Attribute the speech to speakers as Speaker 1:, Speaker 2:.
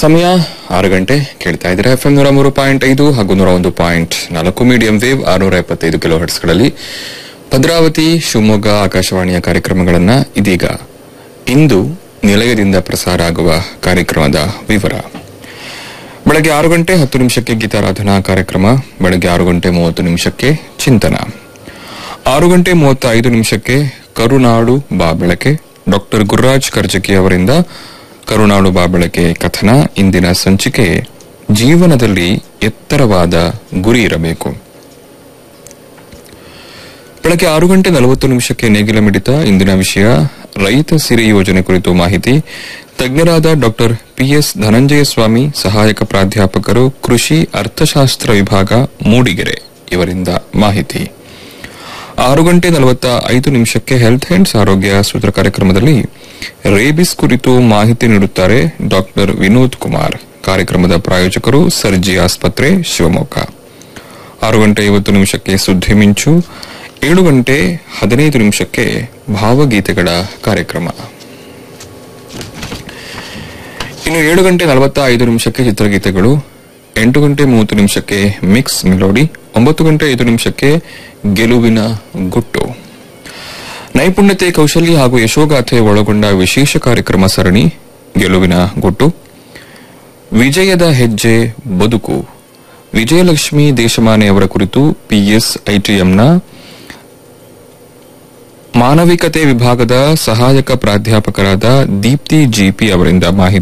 Speaker 1: ಸಮಯ ಆರು ಗಂಟೆ ಕೇಳ್ತಾ ಇದ್ರೆ ಎಫ್ ಎಂ ನೂರ ಮೂರು ಪಾಯಿಂಟ್ ಐದು ಹಾಗೂ ನೂರ ಒಂದು ಪಾಯಿಂಟ್ ನಾಲ್ಕು ಮೀಡಿಯಂ ವೇವ್ ಆರುನೂರ ಎಪ್ಪತ್ತೈದು ಕಿಲೋ ಹರ್ಟ್ಸ್ಗಳಲ್ಲಿ ಭದ್ರಾವತಿ ಶಿವಮೊಗ್ಗ ಆಕಾಶವಾಣಿಯ ಕಾರ್ಯಕ್ರಮಗಳನ್ನ ಇದೀಗ ಇಂದು ನಿಲಯದಿಂದ ಪ್ರಸಾರ ಆಗುವ ಕಾರ್ಯಕ್ರಮದ ವಿವರ ಬೆಳಗ್ಗೆ ಆರು ಗಂಟೆ ಹತ್ತು ನಿಮಿಷಕ್ಕೆ ಗೀತಾರಾಧನಾ ಕಾರ್ಯಕ್ರಮ ಬೆಳಗ್ಗೆ ಆರು ಗಂಟೆ ಮೂವತ್ತು ನಿಮಿಷಕ್ಕೆ ಚಿಂತನ ಆರು ಗಂಟೆ ಮೂವತ್ತ ಐದು ನಿಮಿಷಕ್ಕೆ ಕರುನಾಡು ಬಾ ಬೆಳಕೆ ಡಾಕ್ಟರ್ ಗುರುರಾಜ್ ಕರ್ಜಗಿ ಅವರಿಂದ ಕರುನಾಡು ಬಾ ಬೆಳಕೆ ಕಥನ ಇಂದಿನ ಸಂಚಿಕೆ ಜೀವನದಲ್ಲಿ ಎತ್ತರವಾದ ಗುರಿ ಇರಬೇಕು ಬೆಳಗ್ಗೆ ಆರು ಗಂಟೆ ನಲವತ್ತು ನಿಮಿಷಕ್ಕೆ ನೇಗಿಲ ಮಿಡಿತ ಇಂದಿನ ವಿಷಯ ರೈತ ಸಿರಿ ಯೋಜನೆ ಕುರಿತು ಮಾಹಿತಿ ತಜ್ಞರಾದ ಡಾಕ್ಟರ್ ಪಿಎಸ್ ಧನಂಜಯ ಸ್ವಾಮಿ ಸಹಾಯಕ ಪ್ರಾಧ್ಯಾಪಕರು ಕೃಷಿ ಅರ್ಥಶಾಸ್ತ್ರ ವಿಭಾಗ ಮೂಡಿಗೆರೆ ಇವರಿಂದ ಮಾಹಿತಿ ಆರು ಗಂಟೆ ನಲವತ್ತ ಐದು ನಿಮಿಷಕ್ಕೆ ಹೆಲ್ತ್ ಹ್ಯಾಂಡ್ಸ್ ಆರೋಗ್ಯ ಸೂತ್ರ ಕಾರ್ಯಕ್ರಮದಲ್ಲಿ ರೇಬಿಸ್ ಕುರಿತು ಮಾಹಿತಿ ನೀಡುತ್ತಾರೆ ಡಾಕ್ಟರ್ ವಿನೋದ್ ಕುಮಾರ್ ಕಾರ್ಯಕ್ರಮದ ಪ್ರಾಯೋಜಕರು ಸರ್ಜಿ ಆಸ್ಪತ್ರೆ ಶಿವಮೊಗ್ಗ ಆರು ಗಂಟೆ ಐವತ್ತು ನಿಮಿಷಕ್ಕೆ ಸುದ್ದಿ ಮಿಂಚು ಏಳು ಗಂಟೆ ಹದಿನೈದು ನಿಮಿಷಕ್ಕೆ ಭಾವಗೀತೆಗಳ ಕಾರ್ಯಕ್ರಮ ಇನ್ನು ಏಳು ಗಂಟೆ ನಲವತ್ತ ಐದು ನಿಮಿಷಕ್ಕೆ ಚಿತ್ರಗೀತೆಗಳು ಎಂಟು ಗಂಟೆ ಮೂವತ್ತು ನಿಮಿಷಕ್ಕೆ ಮಿಕ್ಸ್ ಮೆಲೋಡಿ ಒಂಬತ್ತು ಗಂಟೆ ಐದು ನಿಮಿಷಕ್ಕೆ ಗೆಲುವಿನ ಗುಟ್ಟು ನೈಪುಣ್ಯತೆ ಕೌಶಲ್ಯ ಹಾಗೂ ಯಶೋಗಾಥೆ ಒಳಗೊಂಡ ವಿಶೇಷ ಕಾರ್ಯಕ್ರಮ ಸರಣಿ ಗೆಲುವಿನ ಗುಟ್ಟು ವಿಜಯದ ಹೆಜ್ಜೆ ಬದುಕು ವಿಜಯಲಕ್ಷ್ಮಿ ದೇಶಮಾನೆ ಅವರ ಕುರಿತು ಪಿಎಸ್ ಐಟಿಎಂನ ಮಾನವಿಕತೆ ವಿಭಾಗದ ಸಹಾಯಕ ಪ್ರಾಧ್ಯಾಪಕರಾದ ದೀಪ್ತಿ ಜಿಪಿ ಅವರಿಂದ ಮಾಹಿತಿ